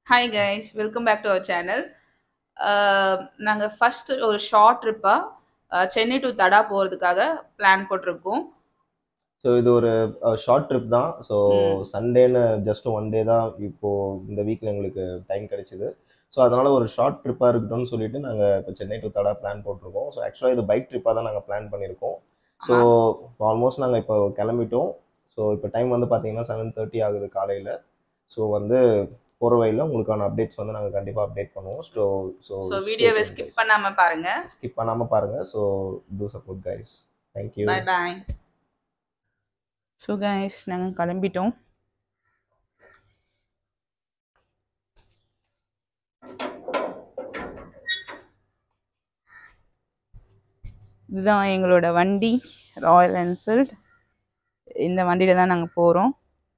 Hi guys welcome back to our channel நாங்கள் first ஒரு short ட்ரிப்பாக சென்னை டு தடா போகிறதுக்காக பிளான் போட்டிருக்கோம் ஸோ இது ஒரு ஷார்ட் ட்ரிப் தான் ஸோ ம். சண்டேன்னு ஜஸ்ட் ஒன் டே தான் இப்போது இந்த வீக்கில் எங்களுக்கு டைம் கிடைச்சிது ஸோ அதனால் ஒரு ஷார்ட் ட்ரிப்பாக இருக்கட்டும்னு சொல்லிட்டு நாங்கள் இப்போ சென்னை டு தடா பிளான் போட்டிருக்கோம் ஸோ ஆக்சுவலாக இது பைக் ட்ரிப்பாக தான் நாங்கள் பிளான் பண்ணியிருக்கோம் ஸோ ஆல்மோஸ்ட் நாங்கள் இப்போ கிளம்பிட்டோம் ஸோ இப்போ டைம் வந்து பார்த்தீங்கன்னா செவன் தேர்ட்டி ஆகுது காலையில் ஸோ வந்து போகிற வழியில் உங்களுக்கான அப்டேட்ஸ் வந்து நாங்கள் கண்டிப்பாக அப்டேட் பண்ணுவோம் ஸோ ஸோ ஸோ வீடியோவை ஸ்கிப் பண்ணாமல் பாருங்கள் ஸ்கிப் பண்ணாமல் பாருங்கள் so to support guys thank you bye bye so guys நாங்கள் கிளம்பிட்டோம் இதுதான் எங்களோட வண்டி ராயல் என்ஃபீல்ட் இந்த வண்டியில் தான் நாங்கள் போகிறோம்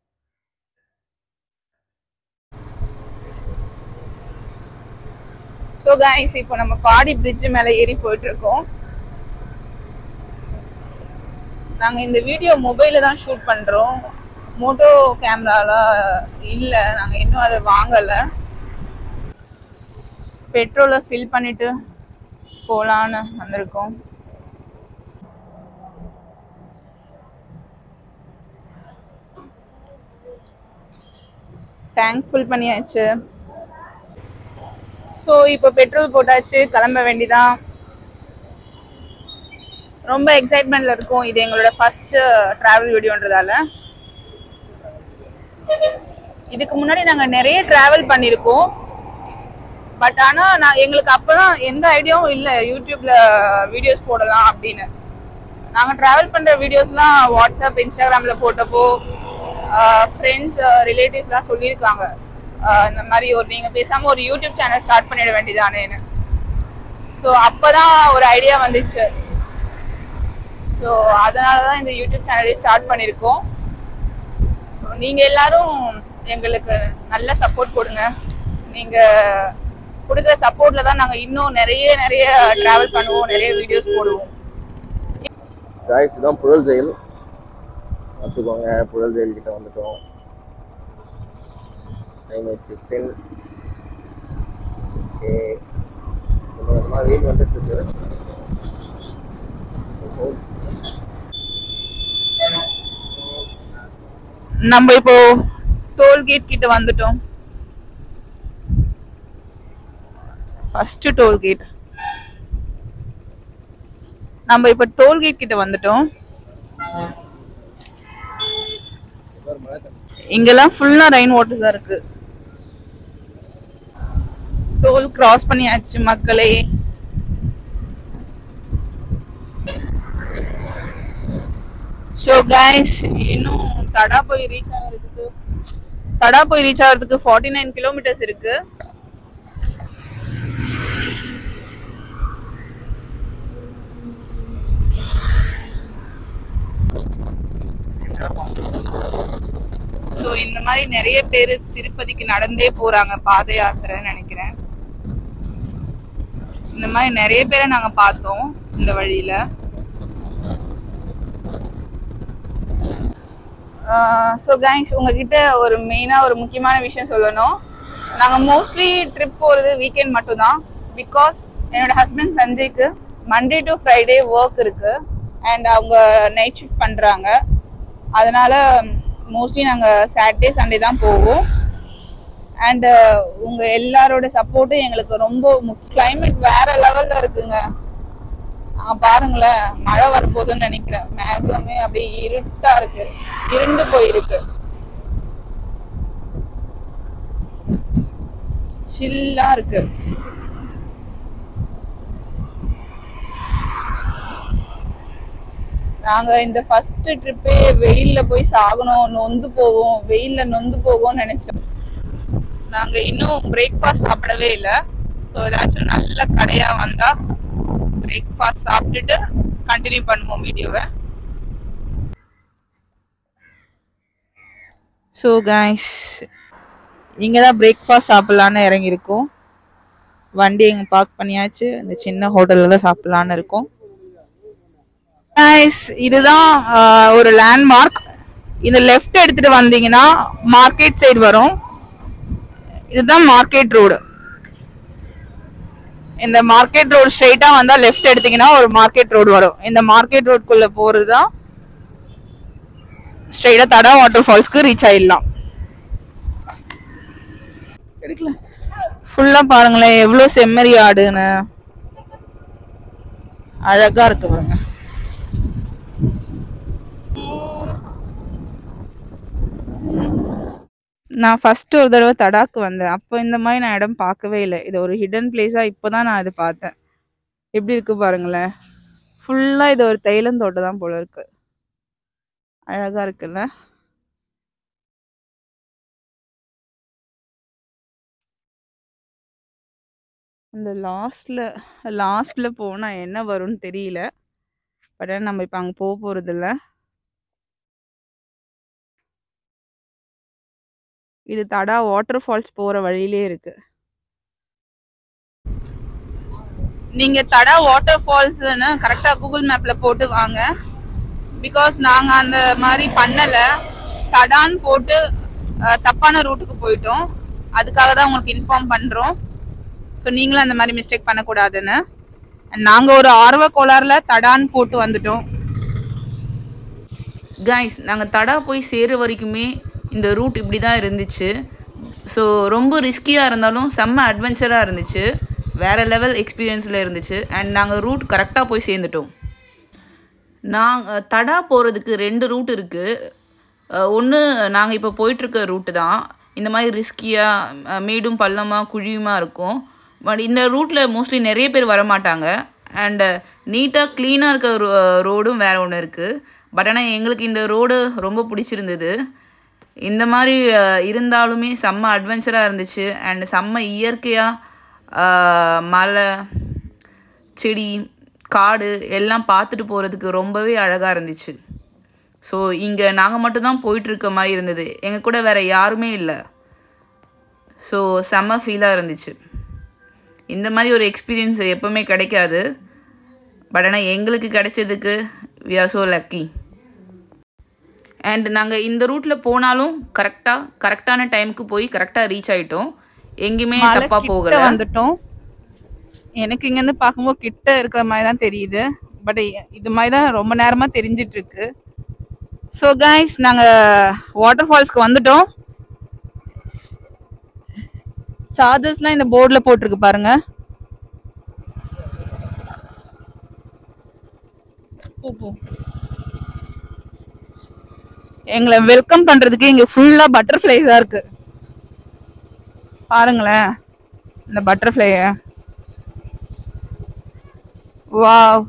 ஸோ கைஸ் இப்போ நம்ம பாடி பிரிட்ஜ் மேலே ஏறி போயிட்டு இருக்கோம் நாங்கள் இந்த வீடியோ மொபைலில் தான் ஷூட் பண்ணுறோம் மோட்டோ கேமராலாம் இல்லை நாங்கள் இன்னும் அதை வாங்கலை பெட்ரோலை ஃபில் பண்ணிட்டு போகலான்னு வந்திருக்கோம் டேங்க் ஃபுல் பண்ணியாச்சு ஸோ இப்போ பெட்ரோல் போட்டாச்சு கிளம்ப வேண்டிதான் ரொம்ப எக்ஸைட்மெண்ட்ல இருக்கும் இது எங்களோட ஃபர்ஸ்ட் டிராவல் வீடியோன்றதால இதுக்கு முன்னாடி நாங்க நிறைய டிராவல் பண்ணியிருக்கோம் பட் ஆனா நான் எங்களுக்கு அப்பதான் எந்த ஐடியாவும் இல்லை யூடியூப்ல வீடியோஸ் போடலாம் அப்படின்னு நாங்க டிராவல் பண்ற வீடியோஸ்லாம் வாட்ஸ்அப் இன்ஸ்டாகிராம்ல போட்டப்போ ஃப்ரெண்ட்ஸ் ரிலேட்டிவ்ஸ்லாம் சொல்லியிருக்காங்க ஆஹ் இந்த மாதிரி ஒரு நீங்க பேசாம ஒரு யூடியூப் சேனல் ஸ்டார்ட் பண்ணிட வேண்டியதானேன்னு ஸோ அப்பதான் ஒரு ஐடியா வந்துச்சு ஸோ அதனால தான் இந்த யூடியூப் சேனலே ஸ்டார்ட் பண்ணியிருக்கோம் நீங்கள் எல்லாரும் எங்களுக்கு நல்ல சப்போர்ட் கொடுங்க நீங்கள் கொடுக்குற சப்போர்ட்ல தான் நாங்கள் இன்னும் நிறைய நிறைய ட்ராவல் பண்ணுவோம் நிறைய வீடியோஸ் போடுவோம் காய்ஸ் இதான் புழல் ஜெயில் பார்த்துக்கோங்க புழல் ஜெயில் கிட்ட வந்துட்டோம் டைம் ஃபிஃப்டீன் ஓகே கொஞ்சம் கொஞ்சமாக வெயில் வந்துட்டு இருக்கு நம்ம இப்போ டோல்கேட் கிட்ட வந்துட்டோம் ஃபர்ஸ்ட் டோல்கேட் நம்ம இப்போ டோல்கேட் கிட்ட வந்துட்டோம் இங்கெல்லாம் ஃபுல்லா ரெயின் வாட்டர் தான் இருக்கு டோல் கிராஸ் பண்ணியாச்சு மக்களே ஸோ கைஸ் இன்னும் தடா போய் ரீச் ஆகிறதுக்கு தடா போய் ரீச் ஆகிறதுக்கு ஃபார்ட்டி நைன் கிலோமீட்டர்ஸ் இருக்கு ஸோ இந்த மாதிரி நிறைய பேர் திருப்பதிக்கு நடந்தே போறாங்க பாத யாத்திரைன்னு நினைக்கிறேன் இந்த மாதிரி நிறைய பேரை நாங்க பார்த்தோம் இந்த வழியில ஸோ கைஸ் உங்ககிட்ட ஒரு மெயினாக ஒரு முக்கியமான விஷயம் சொல்லணும் நாங்கள் மோஸ்ட்லி ட்ரிப் போகிறது வீக்கெண்ட் மட்டும்தான் பிகாஸ் என்னோட ஹஸ்பண்ட் சஞ்சய்க்கு மண்டே டு ஃப்ரைடே ஒர்க் இருக்கு அண்ட் அவங்க நைட் ஷிஃப்ட் பண்ணுறாங்க அதனால மோஸ்ட்லி நாங்கள் சாட்டர்டே சண்டே தான் போவோம் அண்ட் உங்கள் எல்லாரோட சப்போர்ட்டும் எங்களுக்கு ரொம்ப முக்கியம் கிளைமேட் வேற லெவலில் இருக்குங்க அங்க பாருங்களேன் மழை வரப்போகுதுன்னு நினைக்கிறேன் மேகமே அப்படியே இருட்டா இருக்கு இருண்டு போயிருக்கு சில்லா இருக்கு நாங்க இந்த ஃபர்ஸ்ட் ட்ரிப்பே வெயில்ல போய் சாகணும் நொந்து போவோம் வெயில்ல நொந்து போவோம்னு நினைச்சோம் நாங்க இன்னும் பிரேக்ஃபாஸ்ட் சாப்பிடவே இல்லை ஸோ ஏதாச்சும் நல்ல கடையா வந்தா பிரேக்ஃபாஸ்ட் சாப்பிட்டுட்டு கண்டினியூ பண்ணுவோம் வீடியோவை ஸோ கைஸ் இங்கே தான் பிரேக்ஃபாஸ்ட் சாப்பிட்லான்னு இறங்கியிருக்கோம் வண்டி எங்க பார்க் பண்ணியாச்சு இந்த சின்ன ஹோட்டலில் தான் சாப்பிட்லான்னு இருக்கோம் கைஸ் இதுதான் ஆஹ், ஒரு லேண்ட்மார்க் இந்த லெஃப்ட் எடுத்துட்டு வந்தீங்கன்னா மார்க்கெட் சைடு வரும் இதுதான் மார்க்கெட் ரோடு இந்த மார்க்கெட் ரோடு ஸ்ட்ரெயிட்டா வந்தா லெஃப்ட் எடுத்தீங்கன்னா ஒரு மார்க்கெட் ரோடு வரும் இந்த மார்க்கெட் ரோடுக்குள்ள போறதுதான் ஸ்ட்ரெயிட்டா தடா வாட்டர் ஃபால்ஸ்க்கு ரீச் ஆயிடலாம் கிடைக்கல ஃபுல்லா பாருங்களேன் எவ்வளவு செம்மறி ஆடுன்னு அழகா இருக்கு பாருங்க நான் ஃபர்ஸ்ட் ஒரு தடவை தடாக்கு வந்தேன் அப்போ இந்த மாதிரி நான் இடம் பார்க்கவே இல்லை இது ஒரு ஹிடன் பிளேஸா இப்போதான் நான் இது பார்த்தேன் எப்படி இருக்கு பாருங்களேன் ஃபுல்லா இது ஒரு தைலம் தோட்டம் தான் போல இருக்கு அழகா இருக்குல்ல இந்த லாஸ்ட்ல லாஸ்ட்ல போனா என்ன வரும்னு தெரியல பட் நம்ம இப்போ அங்கே போக போறது இல்ல இது தடா வாட்டர் ஃபால்ஸ் போற வழியிலே இருக்கு நீங்க தடா வாட்டர் ஃபால்ஸ்னு கரெக்டா கூகுள் மேப்ல போட்டு வாங்க பிகாஸ் நாங்க அந்த மாதிரி பண்ணல தடான்னு போட்டு அஹ், தப்பான ரூட்டுக்கு போயிட்டோம் அதுக்காக தான் உங்களுக்கு இன்ஃபார்ம் பண்றோம் ஸோ நீங்களும் அந்த மாதிரி மிஸ்டேக் பண்ணக்கூடாதுன்னு And நாங்க ஒரு ஆர்வ கோளாறுல தடான்னு போட்டு வந்துட்டோம் கைஸ் நாங்கள் தடா போய் சேர வரைக்குமே இந்த ரூட் இப்படி தான் இருந்துச்சு ஸோ ரொம்ப ரிஸ்கியாக இருந்தாலும் செம்ம அட்வென்ச்சராக இருந்துச்சு வேறு லெவல் எக்ஸ்பீரியன்ஸில் இருந்துச்சு அண்ட் நாங்கள் ரூட் கரெக்டாக போய் சேர்ந்துட்டோம் நாங்கள் தடா போகிறதுக்கு ரெண்டு ரூட் இருக்குது ஒன்று நாங்கள் இப்போ போயிட்டுருக்க ரூட்டு தான் இந்த மாதிரி ரிஸ்கியாக மேடும் பள்ளமாக குழியுமா இருக்கும் பட் இந்த ரூட்டில் மோஸ்ட்லி நிறைய பேர் வரமாட்டாங்க அண்டு நீட்டாக க்ளீனாக இருக்க ரோடும் வேறு ஒன்று இருக்குது பட் ஆனால் எங்களுக்கு இந்த ரோடு ரொம்ப பிடிச்சிருந்தது இந்த மாதிரி அஹ், இருந்தாலுமே செம்ம அட்வென்ச்சராக இருந்துச்சு அண்ட் செம்ம இயற்கையாக மலை செடி காடு எல்லாம் பார்த்துட்டு போகிறதுக்கு ரொம்பவே அழகாக இருந்துச்சு ஸோ இங்கே நாங்கள் மட்டும்தான் போயிட்டுருக்க மாதிரி இருந்தது எங்கள் கூட வேறு யாருமே இல்லை ஸோ செம்ம ஃபீலாக இருந்துச்சு இந்த மாதிரி ஒரு எக்ஸ்பீரியன்ஸ் எப்போவுமே கிடைக்காது பட் ஆனால் எங்களுக்கு கிடைச்சதுக்கு we are so lucky and நாங்கள் இந்த ரூட்டில் போனாலும் கரெக்டாக கரெக்டான டைமுக்கு போய் கரெக்டாக ரீச் ஆகிட்டோம் எங்கேயுமே மலை தப்பாக கிட்ட போகலை வந்துட்டோம் எனக்கு இங்க இருந்து பார்க்கும்போது கிட்ட இருக்கிற மாதிரி தான் தெரியுது பட் இது மாதிரி தான் ரொம்ப நேரமா தெரிஞ்சிட்டு இருக்கு ஸோ கைஸ் நாங்க வாட்டர் ஃபால்ஸ்க்கு வந்துட்டோம் சார்ஜஸ்லாம் இந்த போர்டில் போட்டிருக்கு பாருங்க போ, போ. எங்களை வெல்கம் பண்றதுக்கு இங்க ஃபுல்லா பட்டர்ஃப்ளைஸா இருக்கு பாருங்களேன் இந்த பட்டர்ஃப்ளைய வாவ்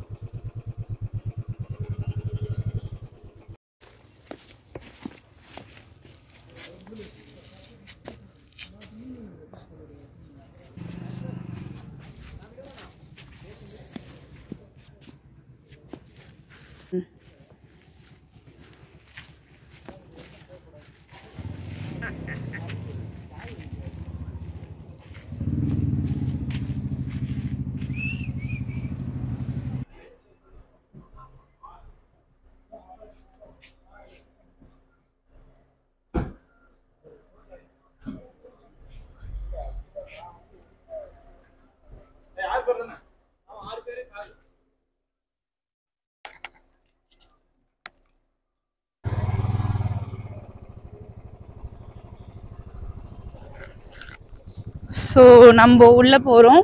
ஸோ நம்ம உள்ள போகிறோம்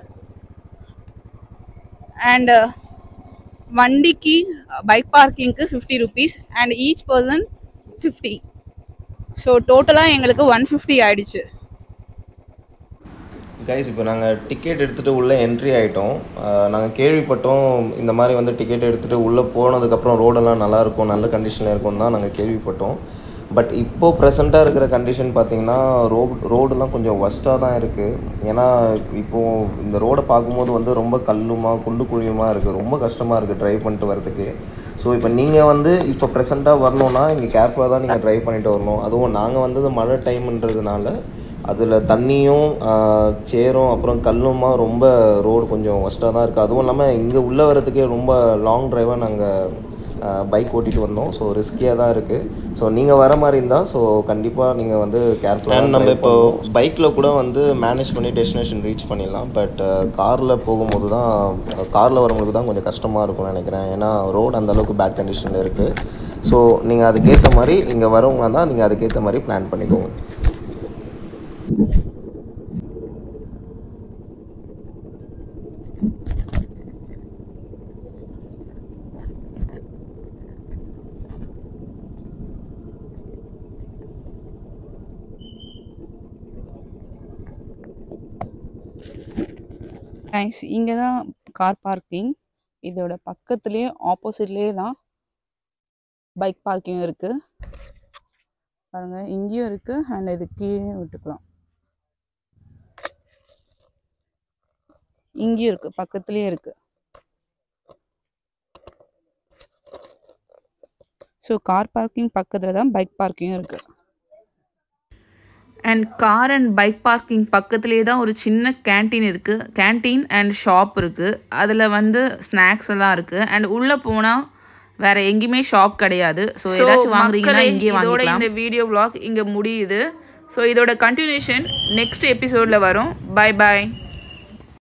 அண்ட் வண்டிக்கு பைக் பார்க்கிங்க்கு fifty rupees and each person fifty so டோட்டலாக எங்களுக்கு ஒன் ஃபிஃப்டி ஆயிடுச்சு கைஸ் இப்போ நாங்கள் டிக்கெட் எடுத்துகிட்டு உள்ளே என்ட்ரி ஆகிட்டோம் நாங்கள் கேள்விப்பட்டோம் இந்த மாதிரி வந்து டிக்கெட் எடுத்துகிட்டு உள்ளே போனதுக்கப்புறம் ரோடெல்லாம் நல்லா இருக்கும் நல்ல கண்டிஷனில் இருக்கும் தான் நாங்கள் கேள்விப்பட்டோம் பட் இப்போது ப்ரெசண்ட்டாக இருக்கிற கண்டிஷன் பார்த்தீங்கன்னா ரோடு ரோடெல்லாம் கொஞ்சம் ஒஸ்ட்டாக தான் இருக்குது ஏன்னா இப்போது இந்த ரோடை பார்க்கும்போது வந்து ரொம்ப கல்லுமா குண்டு குழியுமா இருக்குது ரொம்ப கஷ்டமாக இருக்குது ட்ரைவ் பண்ணிட்டு வரதுக்கு ஸோ இப்போ நீங்கள் வந்து இப்போ ப்ரெசண்ட்டாக வரணும்னா இங்கே கேர்ஃபுல்லாக தான் நீங்கள் ட்ரைவ் பண்ணிட்டு வரணும் அதுவும் நாங்கள் வந்தது மழை டைம்ன்றதுனால அதில் தண்ணியும் ஆஹ், சேரும் அப்புறம் கல்லுமா ரொம்ப ரோடு கொஞ்சம் ஒஸ்ட்டாக தான் இருக்குது அதுவும் இல்லாமல் இங்கே உள்ளே வரதுக்கே ரொம்ப லாங் ட்ரைவாக நாங்கள் பைக் ஓட்டிட்டு வந்தோம் ஸோ ரிஸ்கியாக தான் இருக்குது ஸோ நீங்கள் வர மாதிரி இருந்தால் ஸோ கண்டிப்பாக நீங்கள் வந்து கேர்ஃபுல்லாக நம்ம இப்போ பைக்கில் கூட வந்து மேனேஜ் பண்ணி டெஸ்டினேஷன் ரீச் பண்ணிடலாம் பட் காரில் போகும்போது தான் காரில் வரவங்களுக்கு தான் கொஞ்சம் கஷ்டமாக இருக்கும்னு நினைக்கிறேன் ஏன்னா ரோடு அந்த அளவுக்கு பேட் கண்டிஷனில் இருக்குது ஸோ நீங்கள் அதுக்கேற்ற மாதிரி இங்கே வரவங்க தான் நீங்கள் அதுக்கேற்ற மாதிரி பிளான் பண்ணிக்கோங்க நைஸ் இங்கே தான் கார் பார்க்கிங் இதோட பக்கத்துலேயே ஆப்போசிட்லேயே தான் பைக் பார்க்கிங் இருக்குது பாருங்க இங்கேயும் இருக்குது அண்ட் இது கீழே விட்டுக்கலாம் இங்கேயும் இருக்குது பக்கத்துலேயே இருக்குது ஸோ கார் பார்க்கிங் பக்கத்தில் தான் பைக் பார்க்கிங் இருக்குது and car and bike parking பக்கத்துலேயே தான் ஒரு சின்ன கேண்டீன் இருக்குது கேண்டீன் அண்ட் ஷாப் இருக்குது அதில் வந்து ஸ்நாக்ஸ் எல்லாம் இருக்குது அண்ட் உள்ளே போனால் வேற எங்கேயுமே ஷாப் கிடையாது ஸோ ஏதாச்சும் வாங்குறீங்கன்னா இங்கே வாங்கிக்கலாம் இந்த வீடியோ vlog இங்கே முடியுது ஸோ இதோட கண்டினியூஷன் நெக்ஸ்ட் எபிசோடில் வரும் பை பாய்